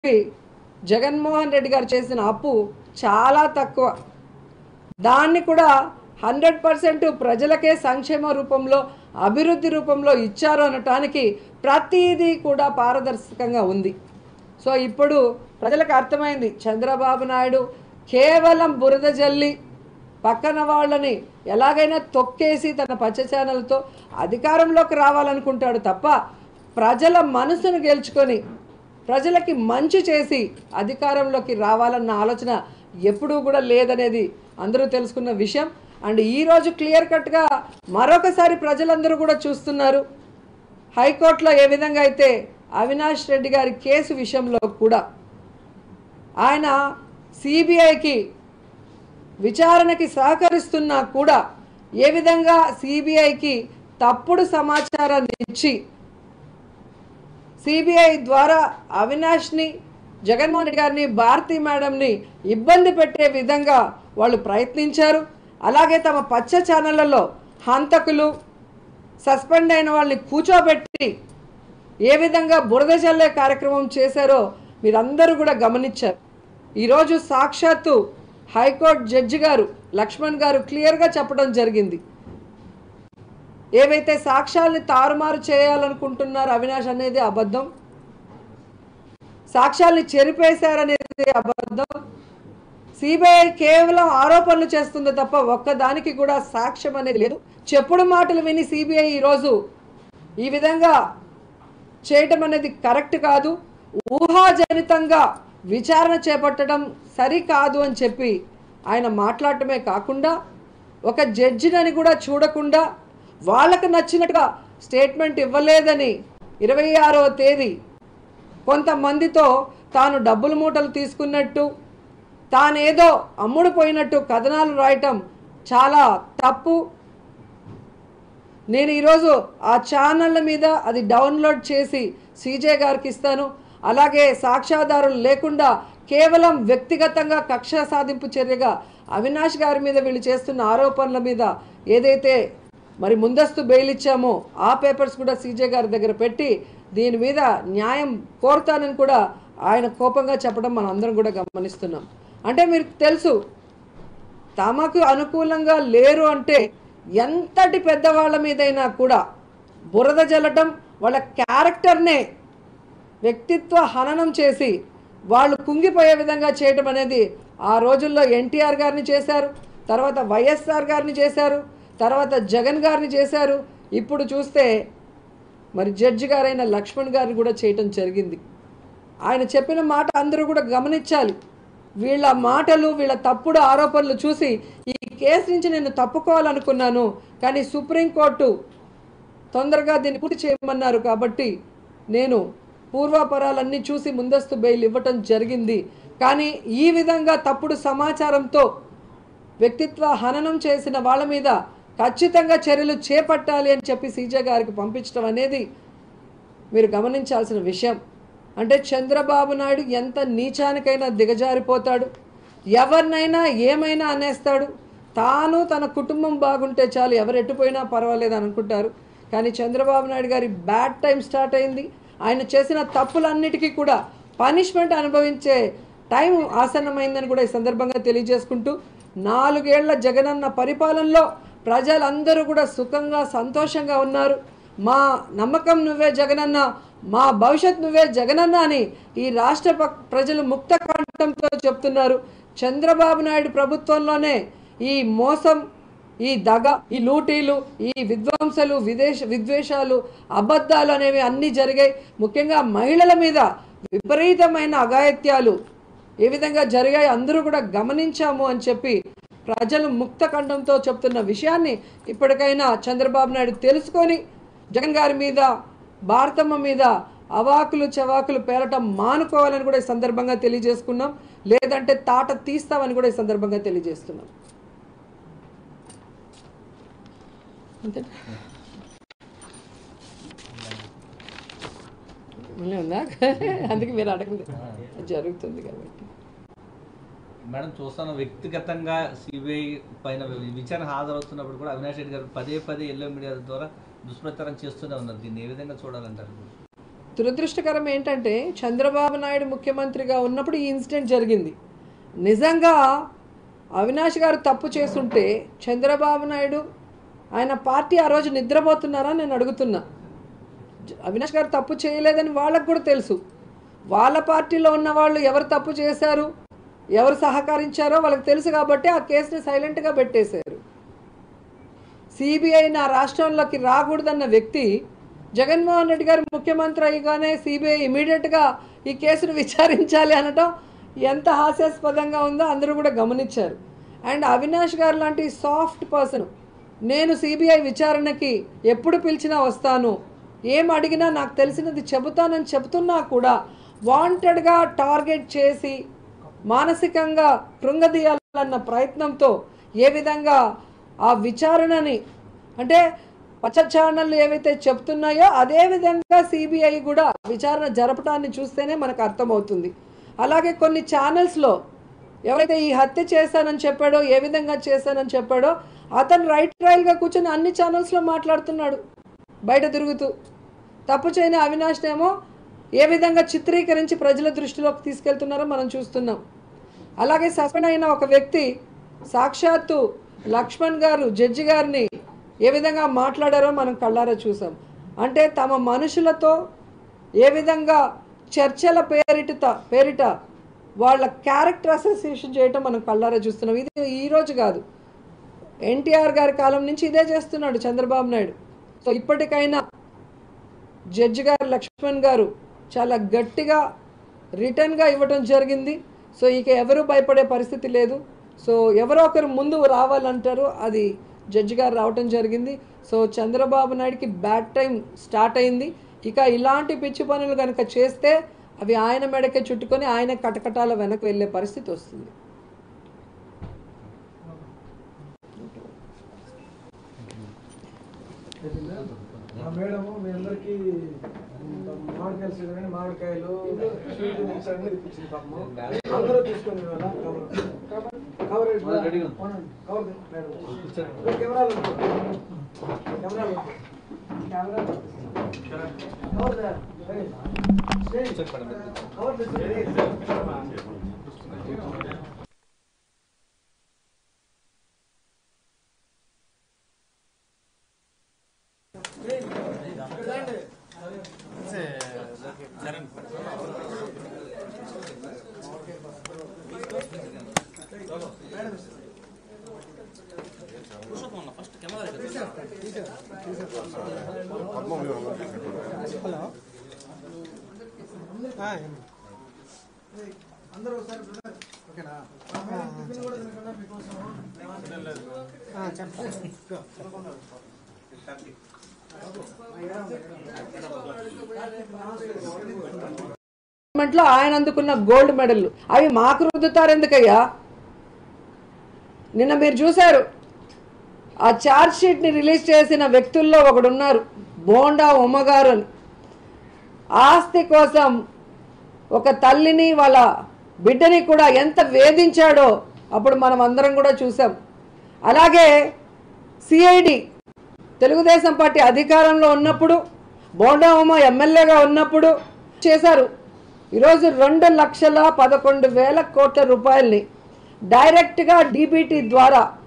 జగన్మోహన్ రెడ్డి గారు చేసిన అప్పు చాలా తక్కువ దాన్ని కూడా హండ్రెడ్ పర్సెంట్ ప్రజలకే సంక్షేమ రూపంలో అభివృద్ధి రూపంలో ఇచ్చారు అనటానికి ప్రతిదీ కూడా పారదర్శకంగా ఉంది సో ఇప్పుడు ప్రజలకు అర్థమైంది చంద్రబాబు నాయుడు కేవలం బురద జల్లి పక్కన వాళ్ళని ఎలాగైనా తొక్కేసి తన పచ్చ ఛానల్తో అధికారంలోకి రావాలనుకుంటాడు తప్ప ప్రజల మనసును గెలుచుకొని ప్రజలకి మంచి చేసి అధికారంలోకి రావాలన్న ఆలోచన ఎప్పుడూ కూడా లేదనేది అందరూ తెలుసుకున్న విషయం అండ్ ఈరోజు క్లియర్ కట్గా మరొకసారి ప్రజలందరూ కూడా చూస్తున్నారు హైకోర్టులో ఏ విధంగా అయితే అవినాష్ రెడ్డి గారి కేసు విషయంలో కూడా ఆయన సిబిఐకి విచారణకి సహకరిస్తున్నా కూడా ఏ విధంగా సిబిఐకి తప్పుడు సమాచారాన్ని ఇచ్చి సిబిఐ ద్వారా అవినాష్ని జగన్మోహన్ రెడ్డి గారిని భారతి మేడంని ఇబ్బంది పెట్టే విధంగా వాళ్ళు ప్రయత్నించారు అలాగే తమ పచ్చ ఛానళ్లలో హంతకులు సస్పెండ్ అయిన వాళ్ళని కూర్చోబెట్టి ఏ విధంగా బురద చల్లే కార్యక్రమం చేశారో మీరందరూ కూడా గమనించారు ఈరోజు సాక్షాత్తు హైకోర్టు జడ్జి గారు లక్ష్మణ్ గారు క్లియర్గా చెప్పడం జరిగింది ఏవైతే సాక్ష్యాల్ని తారుమారు చేయాలనుకుంటున్నారు అవినాష్ అనేది అబద్ధం సాక్ష్యాల్ని చెరిపేశారనేది అబద్ధం సిబిఐ కేవలం ఆరోపణలు చేస్తుంది తప్ప ఒక్కదానికి కూడా సాక్ష్యం అనేది లేదు చెప్పుడు మాటలు విని సిబిఐ ఈరోజు ఈ విధంగా చేయటం అనేది కరెక్ట్ కాదు ఊహాజనితంగా విచారణ చేపట్టడం సరికాదు అని చెప్పి ఆయన మాట్లాడటమే కాకుండా ఒక జడ్జినని కూడా చూడకుండా వాళ్ళకు నచ్చినట్టుగా స్టేట్మెంట్ ఇవ్వలేదని ఇరవై ఆరవ తేదీ కొంతమందితో తాను డబ్బుల మూటలు తీసుకున్నట్టు తానేదో అమ్ముడు పోయినట్టు కథనాలు రాయటం చాలా తప్పు నేను ఈరోజు ఆ ఛానళ్ళ మీద అది డౌన్లోడ్ చేసి సీజే గారికి ఇస్తాను అలాగే సాక్ష్యాధారులు లేకుండా కేవలం వ్యక్తిగతంగా కక్ష సాధింపు చర్యగా అవినాష్ గారి మీద వీళ్ళు చేస్తున్న ఆరోపణల మీద ఏదైతే మరి ముందస్తు బెయిల్ ఇచ్చామో ఆ పేపర్స్ కూడా సీజే గారి దగ్గర పెట్టి దీని మీద న్యాయం కోరుతానని కూడా ఆయన కోపంగా చెప్పడం మనం అందరం కూడా గమనిస్తున్నాం అంటే మీరు తెలుసు తమకు అనుకూలంగా లేరు అంటే ఎంతటి పెద్దవాళ్ళ మీదైనా కూడా బురద జల్లటం వాళ్ళ క్యారెక్టర్నే వ్యక్తిత్వ హననం చేసి వాళ్ళు కుంగిపోయే విధంగా చేయటం అనేది ఆ రోజుల్లో ఎన్టీఆర్ గారిని చేశారు తర్వాత వైఎస్ఆర్ గారిని చేశారు తర్వాత జగన్ గారిని చేశారు ఇప్పుడు చూస్తే మరి జడ్జి గారైన లక్ష్మణ్ గారిని కూడా చేయటం జరిగింది ఆయన చెప్పిన మాట అందరూ కూడా గమనించాలి వీళ్ళ మాటలు వీళ్ళ తప్పుడు ఆరోపణలు చూసి ఈ కేసు నుంచి నేను తప్పుకోవాలనుకున్నాను కానీ సుప్రీంకోర్టు తొందరగా దీన్ని పూర్తి చేయమన్నారు కాబట్టి నేను పూర్వాపరాలన్నీ చూసి ముందస్తు బెయిల్ ఇవ్వటం జరిగింది కానీ ఈ విధంగా తప్పుడు సమాచారంతో వ్యక్తిత్వ హననం చేసిన వాళ్ళ మీద ఖచ్చితంగా చర్యలు చేపట్టాలి అని చెప్పి సీజే గారికి పంపించడం అనేది మీరు గమనించాల్సిన విషయం అంటే చంద్రబాబు నాయుడు ఎంత నీచానికైనా దిగజారిపోతాడు ఎవరినైనా ఏమైనా అనేస్తాడు తాను తన కుటుంబం బాగుంటే చాలు ఎవరు ఎట్టుపోయినా పర్వాలేదు అనుకుంటారు కానీ చంద్రబాబు నాయుడు గారి బ్యాడ్ టైం స్టార్ట్ అయింది ఆయన చేసిన తప్పులన్నిటికీ కూడా పనిష్మెంట్ అనుభవించే టైం ఆసన్నమైందని కూడా ఈ సందర్భంగా తెలియజేసుకుంటూ నాలుగేళ్ల జగనన్న పరిపాలనలో ప్రజలందరూ కూడా సుఖంగా సంతోషంగా ఉన్నారు మా నమ్మకం నువ్వే జగనన్న మా భవిష్యత్ నువ్వే జగనన్న అని ఈ రాష్ట్ర ప- ప్రజలు ముక్త కంఠంతో చెప్తున్నారు చంద్రబాబు నాయుడు ప్రభుత్వంలోనే ఈ మోసం ఈ దగ ఈ లూటీలు ఈ విధ్వంసలు విదేశ విద్వేషాలు అబద్ధాలు అనేవి అన్నీ జరిగాయి ముఖ్యంగా మహిళల మీద విపరీతమైన అఘాయిత్యాలు ఏ విధంగా జరిగాయి అందరూ కూడా గమనించాము అని చెప్పి ప్రజలు ముక్త కంఠంతో చెప్తున్న విషయాన్ని ఇప్పటికైనా చంద్రబాబు నాయుడు తెలుసుకొని జగన్ గారి మీద భారతమ్మ మీద అవాకులు చవాకులు పేరటం మానుకోవాలని కూడా ఈ సందర్భంగా తెలియజేసుకున్నాం లేదంటే తాట తీస్తామని కూడా ఈ సందర్భంగా తెలియజేస్తున్నాం అంతే మళ్ళీ ఉందా అందుకే మీరు అడగలేదు జరుగుతుంది కాబట్టి మేడం చూస్తాను వ్యక్తిగతంగా సిబిఐ పైన విచారణ హాజరవుతున్నప్పుడు కూడా అవినాష్ రెడ్డి గారు పదే పదే ఎల్లో మీడియా ద్వారా దుష్ప్రచారం చేస్తూనే ఉన్నారు దీన్ని ఏ విధంగా చూడాలంటారు దురదృష్టకరం ఏంటంటే చంద్రబాబు నాయుడు ముఖ్యమంత్రిగా ఉన్నప్పుడు ఈ ఇన్సిడెంట్ జరిగింది నిజంగా అవినాష్ గారు తప్పు చేస్తుంటే చంద్రబాబు నాయుడు ఆయన పార్టీ ఆ రోజు నిద్రపోతున్నారా నేను అడుగుతున్నా అవినాష్ గారు తప్పు చేయలేదని వాళ్ళకు కూడా తెలుసు వాళ్ళ పార్టీలో ఉన్న వాళ్ళు ఎవరు తప్పు చేశారు ఎవరు సహకరించారో వాళ్ళకి తెలుసు కాబట్టి ఆ కేసుని సైలెంట్గా పెట్టేశారు సిబిఐ నా రాష్ట్రంలోకి రాకూడదన్న వ్యక్తి జగన్మోహన్ రెడ్డి గారు ముఖ్యమంత్రి అయ్యగానే సిబిఐ ఇమీడియట్గా ఈ కేసును విచారించాలి అనటం ఎంత హాస్యాస్పదంగా ఉందో అందరూ కూడా గమనించారు అండ్ అవినాష్ గారు లాంటి సాఫ్ట్ పర్సన్ నేను సిబిఐ విచారణకి ఎప్పుడు పిలిచినా వస్తాను ఏం అడిగినా నాకు తెలిసినది చెబుతానని చెబుతున్నా కూడా వాంటెడ్గా టార్గెట్ చేసి మానసికంగా కృంగదీయాలన్న ప్రయత్నంతో ఏ విధంగా ఆ విచారణని అంటే పచ్చ ఛానళ్ళు ఏవైతే చెప్తున్నాయో అదే విధంగా సిబిఐ కూడా విచారణ జరపటాన్ని చూస్తేనే మనకు అర్థమవుతుంది అలాగే కొన్ని ఛానల్స్లో ఎవరైతే ఈ హత్య చేశానని చెప్పాడో ఏ విధంగా చేశానని చెప్పాడో అతను రైట్ ట్రయల్గా కూర్చొని అన్ని ఛానల్స్లో మాట్లాడుతున్నాడు బయట తిరుగుతూ తప్పు చేయని అవినాష్ ఏమో ఏ విధంగా చిత్రీకరించి ప్రజల దృష్టిలోకి తీసుకెళ్తున్నారో మనం చూస్తున్నాం అలాగే సస్పెండ్ అయిన ఒక వ్యక్తి సాక్షాత్తు లక్ష్మణ్ గారు జడ్జి గారిని ఏ విధంగా మాట్లాడారో మనం కళ్ళారా చూసాం అంటే తమ మనుషులతో ఏ విధంగా చర్చల పేరిట పేరిట వాళ్ళ క్యారెక్టర్ అసోసియేషన్ చేయటం మనం కళ్ళారా చూస్తున్నాం ఇది ఈ రోజు కాదు ఎన్టీఆర్ గారి కాలం నుంచి ఇదే చేస్తున్నాడు చంద్రబాబు నాయుడు సో ఇప్పటికైనా జడ్జి గారు లక్ష్మణ్ గారు చాలా గట్టిగా రిటర్న్గా ఇవ్వటం జరిగింది సో ఇక ఎవరు భయపడే పరిస్థితి లేదు సో ఎవరో ఒకరు ముందు రావాలంటారు అది జడ్జి గారు రావటం జరిగింది సో చంద్రబాబు నాయుడుకి బ్యాడ్ టైం స్టార్ట్ అయింది ఇక ఇలాంటి పిచ్చి పనులు కనుక చేస్తే అవి ఆయన మెడకే చుట్టుకొని ఆయన కటకటాల వెనక్కి వెళ్ళే పరిస్థితి వస్తుంది మా మేడం మీ అందరికి మామిడికాయలు సీజన్ మామిడికాయలు స్వీట్ మిక్స్ అన్ని తెప్పించింది పాపము అందరూ తీసుకొని ఇవాళ కవర్ కవర్ మరి రెడీగా ఉంది. కవర్ ది, మేడం ఇక్కడ కెమెరాలు ఉంది. కెమెరాలు ఉంది. కెమెరాలు కవర్ దా. ఏయ్, ఏయ్, కవర్ ది. అందరూ ఒకసారి బ్రదర్ ఓకేనా మా మేడం టిఫిన్ కూడా తినకుండా మీకోసము లో ఆయన అందుకున్న గోల్డ్ మెడల్ అవి మాకు రుద్దుతారు ఎందుకయ్యా నిన్న మీరు చూశారు ఆ ఛార్జ్ షీట్ని రిలీజ్ చేసిన వ్యక్తుల్లో ఒకడున్నారు బోండా ఉమ్మగారు అని ఆస్తి కోసం ఒక తల్లిని వాళ్ళ బిడ్డని కూడా ఎంత వేధించాడో అప్పుడు మనం అందరం కూడా చూసాం అలాగే సిఐడి తెలుగుదేశం పార్టీ అధికారంలో ఉన్నప్పుడు బోండా ఉమ్మ ఎమ్మెల్యేగా ఉన్నప్పుడు చేశారు ఈరోజు రెండు లక్షల పదకొండు వేల కోట్ల రూపాయల్ని డైరెక్ట్గా డీబీటీ ద్వారా